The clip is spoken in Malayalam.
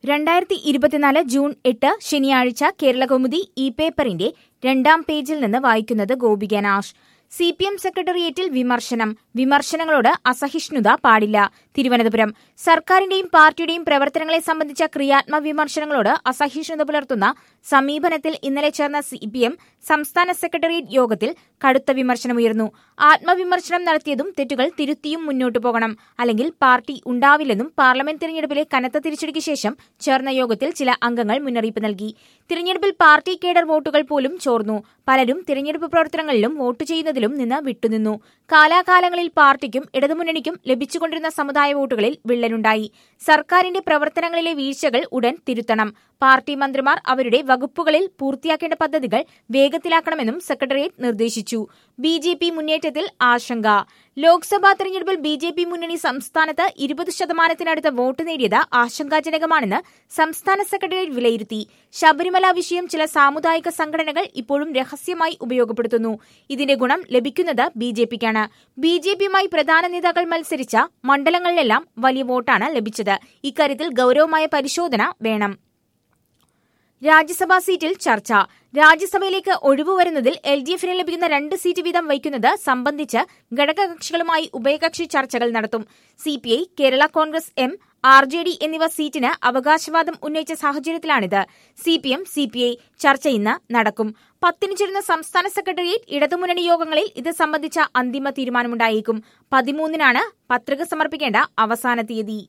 രണ്ടായിരത്തി ഇരുപത്തിനാല് ജൂൺ എട്ട് ശനിയാഴ്ച കേരളകൗമുദി ഇ പേപ്പറിന്റെ രണ്ടാം പേജിൽ നിന്ന് വായിക്കുന്നത് Gopika Nash C P M സെക്രട്ടേറിയറ്റിൽ വിമർശനം വിമർശനങ്ങളോട് അസഹിഷ്ണുത പാടില്ല തിരുവനന്തപുരം സർക്കാരിന്റെയും പാർട്ടിയുടെയും പ്രവർത്തനങ്ങളെ സംബന്ധിച്ച ക്രിയാത്മക വിമർശനങ്ങളോട് അസഹിഷ്ണുത പുലർത്തുന്ന സമീപനത്തിൽ ഇന്നലെ ചേർന്ന സി പി എം സംസ്ഥാന സെക്രട്ടേറിയറ്റ് യോഗത്തിൽ കടുത്ത വിമർശനമുയർന്നു ആത്മവിമർശനം നടത്തിയതും തെറ്റുകൾ തിരുത്തിയും മുന്നോട്ടു പോകണം അല്ലെങ്കിൽ പാർട്ടി ഉണ്ടാവില്ലെന്നും പാർലമെന്റ് തിരഞ്ഞെടുപ്പിലെ കനത്ത തിരിച്ചടിക്ക് ശേഷം ചേർന്ന യോഗത്തിൽ ചില അംഗങ്ങൾ മുന്നറിയിപ്പ് നൽകി തിരഞ്ഞെടുപ്പിൽ പാർട്ടി കേഡർ വോട്ടുകൾ പോലും ചോർന്നു പലരും തിരഞ്ഞെടുപ്പ് പ്രവർത്തനങ്ങളിലും വോട്ട് ചെയ്യുന്നതിലും നിന്ന് വിട്ടുനിന്നു കാലാകാലങ്ങളിൽ പാർട്ടിക്കും ഇടതുമുന്നണിക്കും ലഭിച്ചുകൊണ്ടിരുന്ന സമുദായ വോട്ടുകളിൽ വിള്ളലുണ്ടായി സർക്കാരിന്റെ പ്രവർത്തനങ്ങളിലെ വീഴ്ചകൾ ഉടൻ തിരുത്തണം പാർട്ടി മന്ത്രിമാർ അവരുടെ വകുപ്പുകളിൽ പൂർത്തിയാക്കേണ്ട പദ്ധതികൾ വേഗത്തിലാക്കണമെന്നും സെക്രട്ടേറിയറ്റ് നിർദ്ദേശിച്ചു ബി ജെ പി മുന്നേറ്റത്തിൽ ആശങ്ക ലോക്സഭാ തെരഞ്ഞെടുപ്പിൽ ബി ജെ പി മുന്നണി സംസ്ഥാനത്ത് ഇരുപത് ശതമാനത്തിനടുത്ത് വോട്ട് നേടിയത് ആശങ്കാജനകമാണെന്ന് സംസ്ഥാന സെക്രട്ടേറിയറ്റ് വിലയിരുത്തി ശബരിമല വിഷയം ചില സാമുദായിക സംഘടനകൾ ഇപ്പോഴും രഹസ്യമായി ഉപയോഗപ്പെടുത്തുന്നു ഇതിന്റെ ഗുണം ലഭിക്കുന്നത് ബി ജെ പിക്കാണ് ബി ജെ പിയുമായി പ്രധാന നേതാക്കൾ മത്സരിച്ച മണ്ഡലങ്ങളിലെല്ലാം വലിയ വോട്ടാണ് ലഭിച്ചത് ഇക്കാര്യത്തിൽ ഗൌരവമായ പരിശോധന വേണം രാജ്യസഭാ സീറ്റിൽ ചർച്ച രാജ്യസഭയിലേക്ക് ഒഴിവ് വരുന്നതിൽ എൽ ഡി എഫിന് ലഭിക്കുന്ന രണ്ട് സീറ്റ് വീതം വയ്ക്കുന്നത് സംബന്ധിച്ച് ഘടകകക്ഷികളുമായി ഉഭയകക്ഷി ചർച്ചകൾ നടത്തും C P I Kerala Congress M R J D എന്നിവ സീറ്റിന് അവകാശവാദം ഉന്നയിച്ച സാഹചര്യത്തിലാണിത് C P M C P I ചർച്ച ഇന്ന് നടക്കും പത്തിന് ചേരുന്ന സംസ്ഥാന സെക്രട്ടേറിയറ്റ് ഇടതുമുന്നണി യോഗങ്ങളിൽ ഇത് സംബന്ധിച്ച അന്തിമ തീരുമാനമുണ്ടായേക്കും പതിമൂന്നിനാണ് പത്രിക സമർപ്പിക്കേണ്ട അവസാന തീയതി